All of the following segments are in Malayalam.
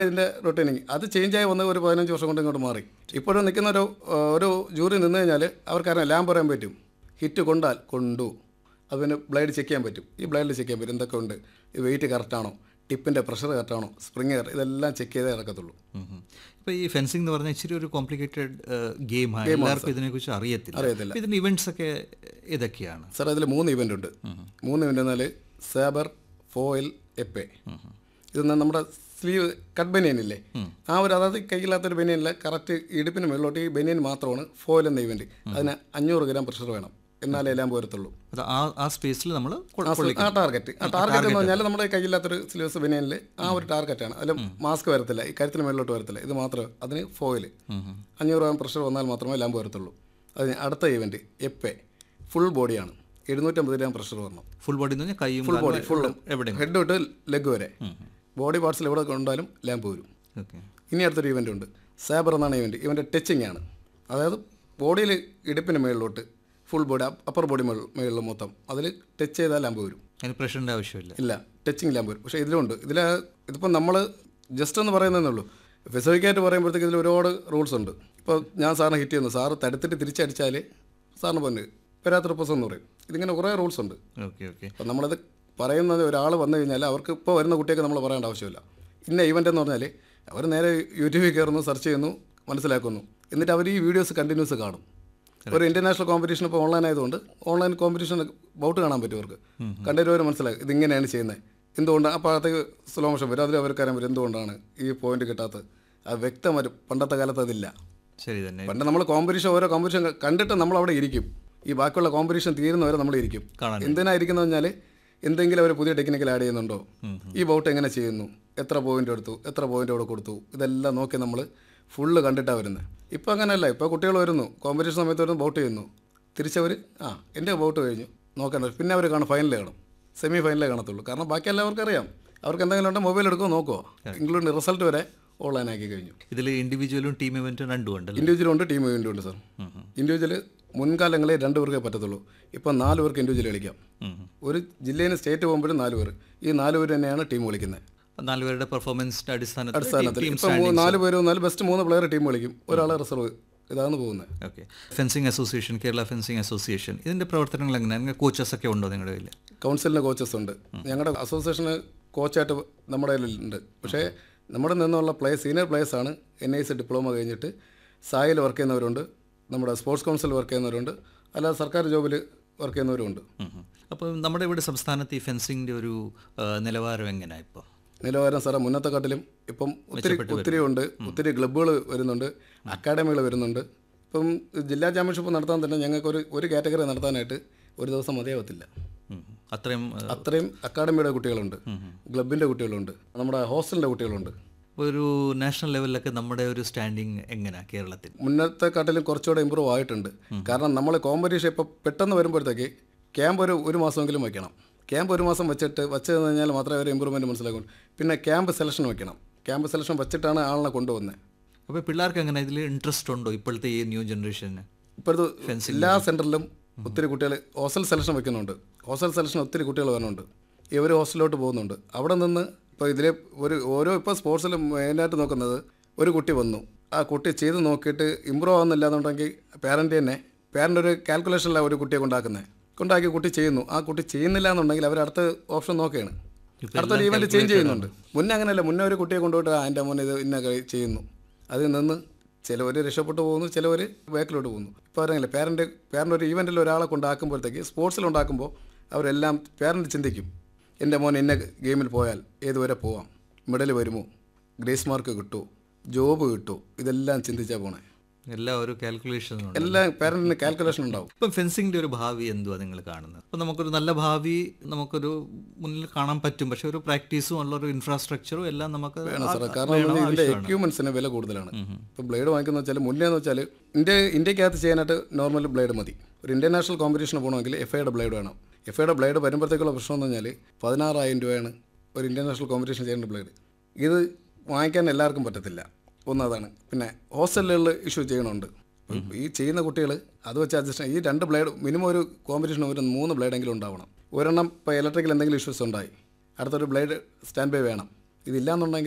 ഇതിൻ്റെ റൊട്ടീനിങ് അത് ചേഞ്ചായി വന്ന് ഒരു പതിനഞ്ച് വർഷം കൊണ്ട് ഇങ്ങോട്ട് മാറി ഇപ്പോഴും നിൽക്കുന്ന ഒരു ആ, ഒരു ജൂറി നിന്ന് കഴിഞ്ഞാൽ അവർക്കറിയാം ലാമ്പ് പറയാൻ പറ്റും ഹിറ്റ് കൊണ്ടാൽ കൊണ്ടു അത് പിന്നെ ബ്ലേഡ് ചെക്ക് ചെയ്യാൻ പറ്റും ഈ ബ്ലേഡിൽ ചെക്ക് ചെയ്യാൻ പറ്റും എന്തൊക്കെ ഉണ്ട് ഈ വെയിറ്റ് കറക്റ്റാണോ ടിപ്പിൻ്റെ പ്രഷർ കറക്റ്റാണോ സ്പ്രിങ് ഇതെല്ലാം ചെക്ക് ചെയ്തേ ഇറക്കത്തുള്ളൂ ഇപ്പോൾ ഈ ഫെൻസിംഗ് എന്ന് പറഞ്ഞാൽ ഇച്ചിരി ഒരു കോംപ്ലിക്കേറ്റഡ് ഗെയിമാണ് എല്ലാവർക്കും ഇതിനെക്കുറിച്ച് അറിയത്തില്ല അറിയത്തില്ല. അപ്പോൾ ഇതിൻ്റെ ഇവൻറ്റ്സ് ഒക്കെ ഏതൊക്കെയാണ് സാർ അതിൽ മൂന്ന് ഇവൻ്റ് ഉണ്ട് മൂന്ന് ഇവൻ്റ് എന്നാൽ സേബർ ഫോയിൽ എപ്പെ ഇത് നമ്മുടെ സ്ലീവ് കട്ട് ബനിയനില്ലേ ആ ഒരു അതായത് കയ്യില്ലാത്തൊരു ബനിയനില്ല കറക്റ്റ് ഇടുപ്പിന് മുകളിലോട്ട് ഈ ബനിയൻ മാത്രമാണ് ഫോയിൽ എന്ന ഇവൻ്റ് അതിന് അഞ്ഞൂറ് ഗ്രാം പ്രഷർ വേണം എന്നാലേ എല്ലാം പോരത്തുള്ളൂ അത് ആ ആ സ്പേസിൽ നമ്മൾ ആ സ- ആ ടാർഗറ്റ് ആ ടാർഗറ്റ് എന്ന് പറഞ്ഞാൽ നമ്മുടെ കയ്യില്ലാത്തൊരു സ്ലീവ്സ് ബനിയനിൽ ആ ഒരു ടാർഗറ്റാണ് അതിൽ മാസ്ക് വരത്തില്ല ഈ കരുത്തിന് മുകളിലോട്ട് വരത്തില്ല ഇത് മാത്രമേ അതിന് ഫോയിൽ അഞ്ഞൂറ് ഗ്രാം പ്രഷർ വന്നാൽ മാത്രമേ ലാമ്പ് വരത്തുള്ളൂ അതിന് അടുത്ത ഇവൻ്റ് എപ്പെ ഫുൾ ബോഡിയാണ് എഴുന്നൂറ്റമ്പത് ഗ്രാം പ്രഷർ വരണം ഫുൾ ബോഡി എന്ന് പറഞ്ഞാൽ കൈയും ഫുൾ ബോഡി ഫുൾ എവിടെ ഹെഡ് തൊട്ട് ലെഗ് വരെ ബോഡി പാർട്സിൽ എവിടെ കൊണ്ടാലും ലാമ്പ് വരും ഓക്കെ ഇനി അടുത്തൊരു ഇവൻ്റ് ഉണ്ട് സാബർ എന്നാണ് ഇവൻ്റ് ഇവൻ്റെ ടച്ചിങ് ആണ് അതായത് ബോഡിയിൽ ഇടുപ്പിന് മുകളിലോട്ട് ഫുൾ ബോഡി അപ്പർ ബോഡി മുകളിൽ മൊത്തം അതിൽ ടച്ച് ചെയ്താൽ ലാമ്പ് വരും അതിന് പ്രഷറിൻ്റെ ആവശ്യമില്ല ഇല്ല ടച്ചിങ് ലാമ്പ് വരും പക്ഷേ ഇതിലുണ്ട് ഇതിൽ ഇതിപ്പോൾ നമ്മൾ ജസ്റ്റ് എന്ന് പറയുന്നതേ ഉള്ളൂ ഫിസിക്കലായിട്ട് പറയുമ്പോഴത്തേക്ക് ഇതിൽ ഒരുപാട് റൂൾസ് ഉണ്ട് ഇപ്പോൾ ഞാൻ സാറിനെ ഹിറ്റ് ചെയ്യുന്നു സാറ് തടുത്തിട്ട് തിരിച്ചടിച്ചാൽ സാറിന് പോയിന്റ് വരാത്തൊരു പ്രസം എന്ന് പറയും ഇതിങ്ങനെ കുറേ റൂൾസ് ഉണ്ട് ഓക്കെ ഓക്കെ അപ്പം നമ്മളത് പറയുന്നത് ഒരാൾ വന്നു കഴിഞ്ഞാൽ അവർക്ക് ഇപ്പോൾ വരുന്ന കുട്ടിയൊക്കെ നമ്മൾ പറയേണ്ട ആവശ്യമില്ല ഇന്ന ഇവൻ്റ് എന്ന് പറഞ്ഞാൽ അവർ നേരെ യൂട്യൂബിൽ കയറുന്നു സെർച്ച് ചെയ്യുന്നു മനസ്സിലാക്കുന്നു എന്നിട്ട് അവർ ഈ വീഡിയോസ് കണ്ടിന്യൂസ് കാണും ഒരു ഇൻ്റർനാഷണൽ കോമ്പറ്റീഷൻ ഇപ്പോൾ ഓൺലൈൻ ആയതുകൊണ്ട് ഓൺലൈൻ കോമ്പറ്റീഷൻ ബൗട്ട് കാണാൻ പറ്റും അവർക്ക് കണ്ടിട്ട് അവർ മനസ്സിലാക്കും ഇതിങ്ങനെയാണ് ചെയ്യുന്നത് എന്തുകൊണ്ടാണ് അപ്പോൾ അകത്തേക്ക് സ്ലോ മോഷൻ വരും അതിൽ അവർക്ക് അറിയാൻ പറ്റും എന്തുകൊണ്ടാണ് ഈ പോയിന്റ് കിട്ടാത്തത് അത് വ്യക്തമായിട്ട് പണ്ടത്തെ കാലത്ത് അതില്ല ശരി തന്നെ പണ്ട് നമ്മൾ കോമ്പറ്റീഷൻ ഓരോ കോമ്പറ്റീഷൻ കണ്ടിട്ട് നമ്മൾ അവിടെ ഇരിക്കും ഈ ബാക്കിയുള്ള കോമ്പറ്റീഷൻ തീരുന്നവരെ നമ്മൾ ഇരിക്കും കാണാൻ എന്തിനാ ഇരിക്കുന്നത് പറഞ്ഞാൽ എന്തെങ്കിലും അവർ പുതിയ ടെക്നിക്കൽ ആഡ് ചെയ്യുന്നുണ്ടോ ഈ ബൗട്ട് എങ്ങനെ ചെയ്യുന്നു എത്ര പോയിന്റ് എടുത്തു എത്ര പോയിന്റ് അവിടെ കൊടുത്തു ഇതെല്ലാം നോക്കി നമ്മൾ ഫുള്ള് കണ്ടിട്ടാണ് വരുന്നത് ഇപ്പോൾ അങ്ങനെയല്ല ഇപ്പോൾ കുട്ടികൾ വരുന്നു കോമ്പറ്റീഷൻ സമയത്ത് വരുന്നു ബൗട്ട് ചെയ്യുന്നു തിരിച്ചവർ ആ എൻ്റെ ബൗട്ട് കഴിഞ്ഞു നോക്കാൻ പിന്നെ അവർ കാണും ഫൈനൽ കാണും സെമി ഫൈനലേ കാണത്തുള്ളൂ കാരണം ബാക്കി എല്ലാവർക്കും അറിയാം അവർക്ക് എന്തെങ്കിലും ഉണ്ടെങ്കിൽ മൊബൈൽ എടുക്കുമോ നോക്കുമോ ഇൻക്ലൂഡിങ് റിസൾട്ട് വരെ ഓൺലൈൻ ആക്കി കഴിഞ്ഞു ഇതിൽ ഇൻഡിവിജ്വലും ടീം ഇവൻറ്റും രണ്ടും ഉണ്ടല്ലോ ഇൻഡിവിജ്വൽ ഉണ്ട് ടീം ഇവൻ്റ് ഉണ്ട് സാർ ഇൻഡിവിജ്വൽ മുൻകാലങ്ങളിൽ രണ്ട് പേർക്കേ പറ്റത്തുള്ളൂ ഇപ്പം നാല് പേർക്ക് ഇൻഡിവിജ്വൽ കളിക്കാം ഒരു ജില്ലയിൽ നിന്ന് സ്റ്റേറ്റ് പോകുമ്പോഴും നാല് പേർ ഈ നാല് പേര് തന്നെയാണ് ടീം കളിക്കുന്നത് നാലുപേരുടെ പെർഫോമൻസിന്റെ അടിസ്ഥാനത്തിൽ അടിസ്ഥാനത്തിൽ ടീം ഇപ്പം മൂ- നാല് പേര് വന്നാൽ ബെസ്റ്റ് മൂന്ന് പ്ലെയർ ടീം കളിക്കും ഒരാളെ റിസർവ് ഇതാണ് പോകുന്നത് okay fencing association Kerala fencing association ഇതിന്റെ പ്രവർത്തനങ്ങൾ എങ്ങനെയാണ് നിങ്ങൾ കോച്ചസ് ഒക്കെ ഉണ്ടോ നിങ്ങളുടെ കയ്യിൽ കൗൺസിലിൻ്റെ കോച്ചസ് ഉണ്ട് ഞങ്ങളുടെ അസോസിയേഷന് കോച്ചായിട്ട് നമ്മുടെ കയ്യിലുണ്ട് പക്ഷേ നമ്മുടെ നിന്നുള്ള പ്ലേ സീനിയർ പ്ലേയേഴ്സാണ് എൻ ഐ സി ഡിപ്ലോമ കഴിഞ്ഞിട്ട് സായിൽ വർക്ക് ചെയ്യുന്നവരുണ്ട് നമ്മുടെ സ്പോർട്സ് കൗൺസിൽ വർക്ക് ചെയ്യുന്നവരുണ്ട് അല്ലാതെ സർക്കാർ ജോബിൽ വർക്ക് ചെയ്യുന്നവരുണ്ട് അപ്പോൾ നമ്മുടെ ഇവിടെ സംസ്ഥാനത്ത് ഈ ഫെൻസിങ്ങിന്റെ ഒരു ആ, നിലവാരം എങ്ങനെയാണ് ഇപ്പോൾ നിലവാരം സാറേ മുന്നത്തെ കാട്ടിലും ഇപ്പം ഒത്തിരി ഒത്തിരി ഉണ്ട് ഒത്തിരി ക്ലബ്ബുകൾ വരുന്നുണ്ട് അക്കാഡമികൾ വരുന്നുണ്ട് ഇപ്പം ജില്ലാ ചാമ്പ്യൻഷിപ്പ് നടത്താൻ തന്നെ ഞങ്ങൾക്ക് ഒരു ഒരു കാറ്റഗറി നടത്താനായിട്ട് ഒരു ദിവസം മതിയാവത്തില്ല അത്രയും ആ, അത്രയും അക്കാഡമിയുടെ കുട്ടികളുണ്ട് ക്ലബിൻ്റെ കുട്ടികളുണ്ട് നമ്മുടെ ഹോസ്റ്റലിൻ്റെ കുട്ടികളുണ്ട് ഒരു നാഷണൽ ലെവലിലൊക്കെ നമ്മുടെ ഒരു സ്റ്റാൻഡിങ് എങ്ങനെയാണ് കേരളത്തിൽ മുന്നത്തെ കാട്ടിലും കുറച്ചുകൂടെ ഇമ്പ്രൂവ് ആയിട്ടുണ്ട് കാരണം നമ്മൾ കോമ്പറ്റീഷൻ ഇപ്പോൾ പെട്ടെന്ന് വരുമ്പോഴത്തേക്ക് ക്യാമ്പ് ഒരു ഒരു മാസമെങ്കിലും വയ്ക്കണം ക്യാമ്പ് ഒരു മാസം വെച്ചിട്ട് വെച്ച് കഴിഞ്ഞാൽ മാത്രമേ അവർ ഇമ്പ്രൂവ്മെൻറ്റ് മനസ്സിലാക്കൂ പിന്നെ ക്യാമ്പ് സെലക്ഷൻ വയ്ക്കണം ക്യാമ്പ് സെലക്ഷൻ വെച്ചിട്ടാണ് ആളിനെ കൊണ്ടുവന്നത് അപ്പോൾ പിള്ളേർക്ക് എങ്ങനെ ഇതിൽ ഇൻട്രസ്റ്റ് ഉണ്ടോ ഇപ്പോഴത്തെ ഈ ന്യൂ ജനറേഷന് ഇപ്പോഴത്തെ എല്ലാ സെൻറ്ററിലും ഒത്തിരി കുട്ടികൾ ഹോസ്റ്റൽ സെലക്ഷൻ വെക്കുന്നുണ്ട് ഹോസ്റ്റൽ സെലക്ഷൻ ഒത്തിരി കുട്ടികൾ വരുന്നുണ്ട് ഇവർ ഹോസ്റ്റലിലോട്ട് പോകുന്നുണ്ട് അവിടെ നിന്ന് ഇപ്പോൾ ഇതിൽ ഒരു ഓരോ ഇപ്പോൾ സ്പോർട്സിൽ മെയിനായിട്ട് നോക്കുന്നത് ഒരു കുട്ടി വന്നു ആ കുട്ടി ചെയ്ത് നോക്കിയിട്ട് ഇമ്പ്രൂവ് ആവുന്നില്ല എന്നുണ്ടെങ്കിൽ പാരൻ്റ് തന്നെ പാരൻ്റ് ഒരു കാൽക്കുലേഷനിലാണ് ഒരു കുട്ടിയെ കൊണ്ടാക്കുന്നത് കൊണ്ടാക്കി കുട്ടി ചെയ്യുന്നു ആ കുട്ടി ചെയ്യുന്നില്ല എന്നുണ്ടെങ്കിൽ അവർ അടുത്ത ഓപ്ഷൻ നോക്കുകയാണ് അടുത്തൊരു ഈവൻറ്റ് ചേഞ്ച് ചെയ്യുന്നുണ്ട് മുന്നേ അങ്ങനെയല്ല മുന്നേ ഒരു കുട്ടിയെ കൊണ്ടുപോയിട്ട് ആ എൻ്റെ മോനെ ഇത് ഇന്ന കളി ചെയ്യുന്നു അതിൽ നിന്ന് ചിലവർ രക്ഷപ്പെട്ടു പോകുന്നു ചിലവർ ബാക്കിലോട്ട് പോകുന്നു ഇപ്പോൾ അവരങ്ങനെ പേരൻ്റ് പേരൻ്റ് ഒരു ഈവൻറ്റിൽ ഒരാളെ കൊണ്ടാക്കുമ്പോഴത്തേക്ക് സ്പോർട്സിൽ ഉണ്ടാക്കുമ്പോൾ അവരെല്ലാം പേരൻ്റ് ചിന്തിക്കും എൻ്റെ മോൻ ഇന്ന ഗെയിമിൽ പോയാൽ ഏതുവരെ പോവാം മെഡൽ വരുമോ ഗ്രേസ് മാർക്ക് കിട്ടുമോ ജോബ് കിട്ടുമോ ഇതെല്ലാം ചിന്തിച്ചാൽ പോണേ എല്ലാ ഒരു കാൽക്കുലേഷനും ഉണ്ട് എല്ലാം പേരൻറ്റിന് കാൽക്കുലേഷൻ ഉണ്ടാവും ഇപ്പം ഫെൻസിങ്ങിൻ്റെ ഒരു ഭാവി എന്തുവാ നിങ്ങൾ കാണുന്നത് അപ്പം നമുക്കൊരു നല്ല ഭാവി നമുക്കൊരു മുന്നിൽ കാണാൻ പറ്റും പക്ഷെ ഒരു പ്രാക്ടീസും ഉള്ള ഒരു ഇൻഫ്രാസ്ട്രക്ചറും എല്ലാം നമുക്ക് വേണം സാറേ ആ- കാരണം വേണം, ഇതിൻ്റെ ആവശ്യമാണ്. എക്യുപ്മെൻസിന് വില കൂടുതലാണ് ഇപ്പോൾ ബ്ലേഡ് വാങ്ങിക്കുന്ന വെച്ചാൽ മുന്നേ എന്ന് വെച്ചാൽ ഇന്ത്യ ഇന്ത്യക്കകത്ത് ചെയ്യാനായിട്ട് നോർമൽ ബ്ലേഡ് മതി ഒരു ഇന്റർനാഷണൽ കോമ്പറ്റീഷന് പോകണമെങ്കിൽ എഫ് ഐയുടെ ബ്ലേഡ് വേണം എഫ് ഐയുടെ ബ്ലേഡ് വരുമ്പോഴത്തേക്കുള്ള പ്രശ്നം എന്ന് പറഞ്ഞാൽ പതിനാറായിരം രൂപയാണ് ഒരു ഇന്റർനാഷണൽ കോമ്പറ്റീഷൻ ചെയ്യേണ്ട ബ്ലേഡ് ഇത് വാങ്ങിക്കാൻ എല്ലാവർക്കും പറ്റത്തില്ല ഒന്നതാണ് പിന്നെ ഹോസ്റ്റലുകളിൽ ഇഷ്യൂ ചെയ്യണമുണ്ട് ഇപ്പം ഈ ചെയ്യുന്ന കുട്ടികൾ അത് വെച്ച് അഡ്ജസ്റ്റ് ഈ രണ്ട് ബ്ലേഡ് മിനിമം ഒരു കോമ്പറ്റീഷൻ ഒരു മൂന്ന് ബ്ലേഡെങ്കിലും ഉണ്ടാവണം ഒരെണ്ണം ഇപ്പോൾ ഇലക്ട്രിക്കൽ എന്തെങ്കിലും ഇഷ്യൂസ് ഉണ്ടായി അടുത്തൊരു ബ്ലേഡ് സ്റ്റാൻഡ് ബൈ വേണം ഇതില്ലാന്നുണ്ടെങ്കിൽ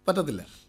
പറ്റത്തില്ല